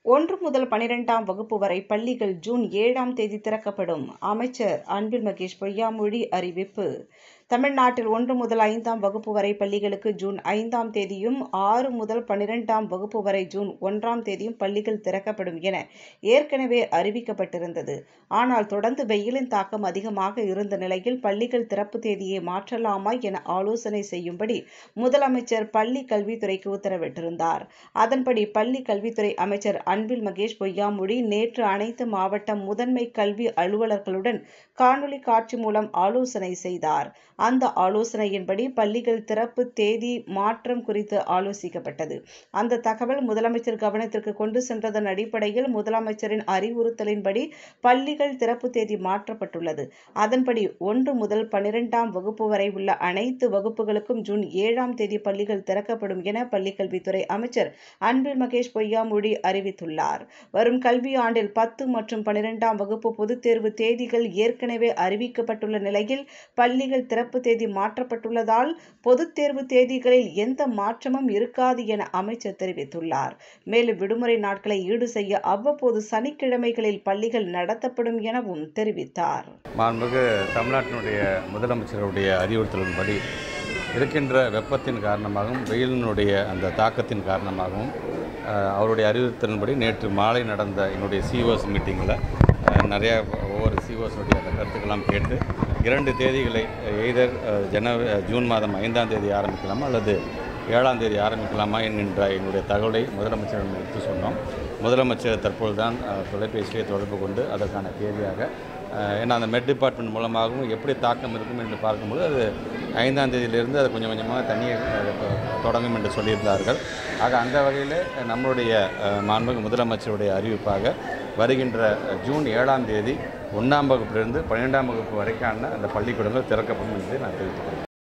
ஒன்று முதல் பனிரெண்டாம் வகுப்பு வரை பள்ளிகள் ஜூன் ஏழாம் தேதி திறக்கப்படும் அமைச்சர் அன்பில் மகேஷ் பொய்யாமொழி அறிவிப்பு தமிழ்நாட்டில் ஒன்று முதல் ஐந்தாம் வகுப்பு வரை பள்ளிகளுக்கு ஜூன் ஐந்தாம் தேதியும் ஆறு முதல் பனிரெண்டாம் வகுப்பு வரை ஜூன் ஒன்றாம் தேதியும் பள்ளிகள் திறக்கப்படும் என ஏற்கனவே அறிவிக்கப்பட்டிருந்தது ஆனால் தொடர்ந்து வெயிலின் தாக்கம் அதிகமாக இருந்த நிலையில் பள்ளிகள் திறப்பு தேதியை மாற்றலாமா என ஆலோசனை செய்யும்படி முதலமைச்சர் பள்ளி கல்வித்துறைக்கு உத்தரவிட்டிருந்தார் அதன்படி பள்ளி கல்வித்துறை அமைச்சர் அன்பில் மகேஷ் பொய்யாமொழி நேற்று அனைத்து மாவட்ட முதன்மை கல்வி அலுவலர்களுடன் காணொலி காட்சி மூலம் ஆலோசனை செய்தார் அந்த ஆலோசனையின்படி பள்ளிகள் திறப்பு தேதி மாற்றம் குறித்து ஆலோசிக்கப்பட்டது அந்த தகவல் முதலமைச்சர் கவனத்திற்கு கொண்டு சென்றதன் அடிப்படையில் முதலமைச்சரின் அறிவுறுத்தலின்படி பள்ளிகள் திறப்பு தேதி மாற்றப்பட்டுள்ளது அதன்படி ஒன்று முதல் பனிரெண்டாம் வகுப்பு வரை உள்ள அனைத்து வகுப்புகளுக்கும் ஜூன் ஏழாம் தேதி பள்ளிகள் திறக்கப்படும் என பள்ளிக்கல்வித்துறை அமைச்சர் அன்பில் மகேஷ் பொய்யாமொழி அறிவித்துள்ளார் வரும் கல்வி ஆண்டில் பத்து மற்றும் பனிரெண்டாம் வகுப்பு பொதுத் தேர்வு தேதிகள் ஏற்கனவே அறிவிக்கப்பட்டுள்ள நிலையில் பள்ளிகள் திறப்பு தேதி மாற்றப்பட்டுள்ளதால் பொதுத் தேர்வு தேதிகளில் எந்த மாற்றமும் இருக்காது என அமைச்சர் தெரிவித்துள்ளார் மேலும் விடுமுறை நாட்களை ஈடு செய்ய அவ்வப்போது சனிக்கிழமைகளில் பள்ளிகள் நடத்தப்படும் எனவும் தெரிவித்தார் மாண்புமிகு தமிழ்நாட்டினுடைய முதலமைச்சருடைய அறிவுறுத்தலின்படி இருக்கின்ற வெப்பத்தின் காரணமாகவும் வெயிலினுடைய அந்த தாக்கத்தின் காரணமாகவும் அஹ், அவருடைய அறிவுறுத்தலின்படி நேற்று மாலை நடந்த என்னுடைய சிஓஸ் மீட்டிங்கில் நிறைய ஒவ்வொரு சிஓஸுடைய அந்த கருத்துக்கெல்லாம் கேட்டு இரண்டு தேதிகளை எய்தர் ஜனவரி ஜூன் மாதம் ஐந்தாம் தேதி ஆரம்பிக்கலாமா அல்லது ஏழாம் தேதி ஆரம்பிக்கலாமா என்கின்ற என்னுடைய தகவலை முதலமைச்சரிடம் எடுத்து சொன்னோம் முதலமைச்சர் தற்பொழுது தான் தொலைபேசியை தொடர்பு கொண்டு அதற்கான தேதியாக அஹ், ஏன்னா அந்த மெட் டிபார்ட்மெண்ட் மூலமாகவும் எப்படி தாக்கம் இருக்கும் என்று பார்க்கும்போது அது ஐந்தாம் தேதியிலிருந்து அது கொஞ்சம் கொஞ்சமாக தனியே அஹ், தொடங்கும் என்று சொல்லியிருந்தார்கள் ஆக அந்த வகையில் நம்மளுடைய அஹ், மாண்புமிகு முதலமைச்சருடைய அறிவிப்பாக வருகின்ற அஹ், ஜூன் ஏழாம் தேதி ஒன்றாம் வகுப்பிலிருந்து பன்னிரெண்டாம் வகுப்பு வரைக்கான அந்த பள்ளிக்கூடங்கள் திறக்கப்படும் என்பதை நான் தெரிவித்துக் கொள்கிறேன்